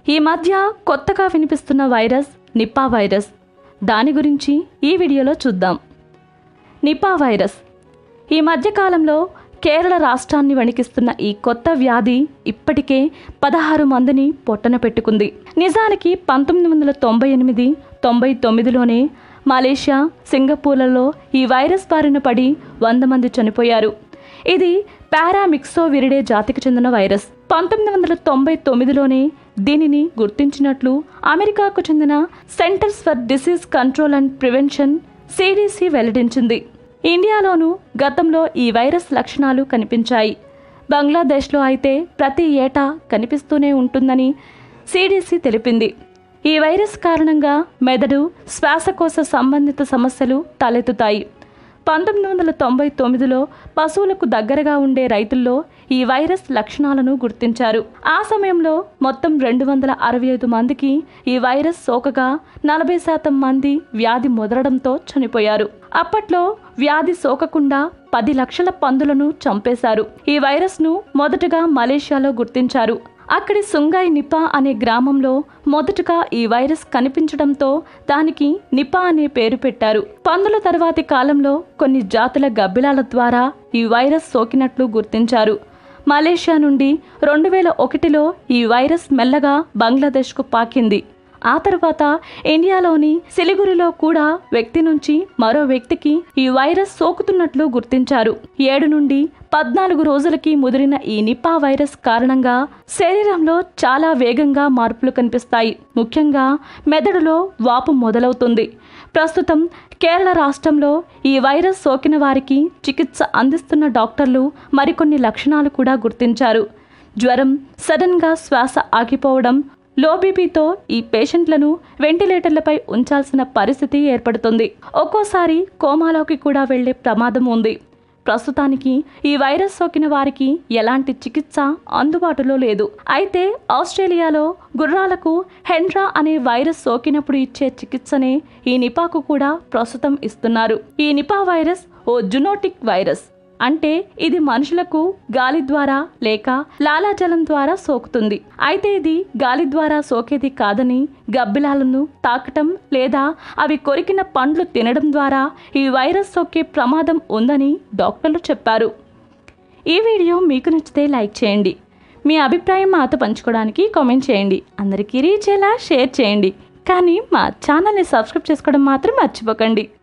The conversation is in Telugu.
ఈ మధ్య కొత్తగా వినిపిస్తున్న వైరస్ నిపా వైరస్ దాని గురించి ఈ వీడియోలో చూద్దాం నిపా వైరస్ ఈ మధ్యకాలంలో కేరళ రాష్ట్రాన్ని వణికిస్తున్న ఈ కొత్త వ్యాధి ఇప్పటికే పదహారు మందిని పొట్టన పెట్టుకుంది నిజానికి పంతొమ్మిది వందల తొంభై ఎనిమిది తొంభై తొమ్మిదిలోనే మలేషియా సింగపూర్లలో ఈ వైరస్ బారిన పడి వంద మంది చనిపోయారు ఇది పారామిక్సో విరిడే జాతికి చెందిన వైరస్ పంతొమ్మిది వందల తొంభై తొమ్మిదిలోనే దీనిని గుర్తించినట్లు అమెరికాకు చెందిన centres for disease control and prevention CDC వెల్లడించింది ఇండియాలోనూ గతంలో ఈ వైరస్ లక్షణాలు కనిపించాయి బంగ్లాదేశ్లో అయితే ప్రతి ఏటా కనిపిస్తూనే ఉంటుందని సిడిసి తెలిపింది ఈ వైరస్ కారణంగా మెదడు శ్వాసకోశ సంబంధిత సమస్యలు తలెత్తుతాయి పంతొమ్మిది వందల తొంభై తొమ్మిదిలో పశువులకు దగ్గరగా ఉండే రైతుల్లో ఈ వైరస్ లక్షణాలను గుర్తించారు ఆ సమయంలో మొత్తం రెండు వందల అరవై ఐదు మందికి ఈ వైరస్ సోకగా నలభై శాతం మంది వ్యాధి ముదరడంతో చనిపోయారు అప్పట్లో వ్యాధి సోకకుండా పది లక్షల పందులను చంపేశారు ఈ వైరస్ను మొదటగా మలేషియాలో గుర్తించారు అక్కడి సుంగాయ్ నిపా అనే గ్రామంలో మొదటగా ఈ వైరస్ కనిపించడంతో దానికి నిపా అనే పేరు పెట్టారు పందుల తర్వాతి కాలంలో కొన్ని జాతుల గబ్బిలాల ద్వారా ఈ వైరస్ సోకినట్లు గుర్తించారు మలేషియా నుండి రెండు వేల ఒకటిలో ఈ వైరస్ మెల్లగా బంగ్లాదేశ్కు పాకింది ఆ తర్వాత ఇండియాలోని సిలిగురిలో కూడా వ్యక్తి నుంచి మరో వ్యక్తికి ఈ వైరస్ సోకుతున్నట్లు గుర్తించారు ఏడు నుండి పద్నాలుగు రోజులకి ముదిరిన ఈ నిపా వైరస్ కారణంగా శరీరంలో చాలా వేగంగా మార్పులు కనిపిస్తాయి ముఖ్యంగా మెదడులో వాపు మొదలవుతుంది ప్రస్తుతం కేరళ రాష్ట్రంలో ఈ వైరస్ సోకిన వారికి చికిత్స అందిస్తున్న డాక్టర్లు మరికొన్ని లక్షణాలు కూడా గుర్తించారు జ్వరం సడన్గా శ్వాస ఆగిపోవడం లో బీపీతో ఈ పేషెంట్లను వెంటిలేటర్లపై ఉంచాల్సిన పరిస్థితి ఏర్పడుతుంది ఒక్కోసారి కోమాలోకి కూడా వెళ్లే ప్రమాదం ఉంది ప్రస్తుతానికి ఈ వైరస్ సోకిన వారికి ఎలాంటి చికిత్స అందుబాటులో లేదు అయితే ఆస్ట్రేలియాలో గుర్రాలకు హెండ్రా అనే వైరస్ సోకినప్పుడు ఇచ్చే చికిత్సనే ఈ నిపాకు కూడా ప్రస్తుతం ఇస్తున్నారు ఈ నిపా వైరస్ ఓ జునోటిక్ వైరస్ అంటే ఇది మనుషులకు గాలి ద్వారా లేక లాలాజలం ద్వారా సోకుతుంది అయితే ఇది గాలి ద్వారా సోకేది కాదని గబ్బిలాలను తాకటం లేదా అవి కొరికిన పండ్లు తినడం ద్వారా ఈ వైరస్ సోకే ప్రమాదం ఉందని డాక్టర్లు చెప్పారు ఈ వీడియో మీకు నచ్చితే లైక్ చేయండి మీ అభిప్రాయం మాతో పంచుకోవడానికి కామెంట్ చేయండి అందరికీ రీచ్ అయ్యేలా షేర్ చేయండి కానీ మా ఛానల్ని సబ్స్క్రైబ్ చేసుకోవడం మాత్రం మర్చిపోకండి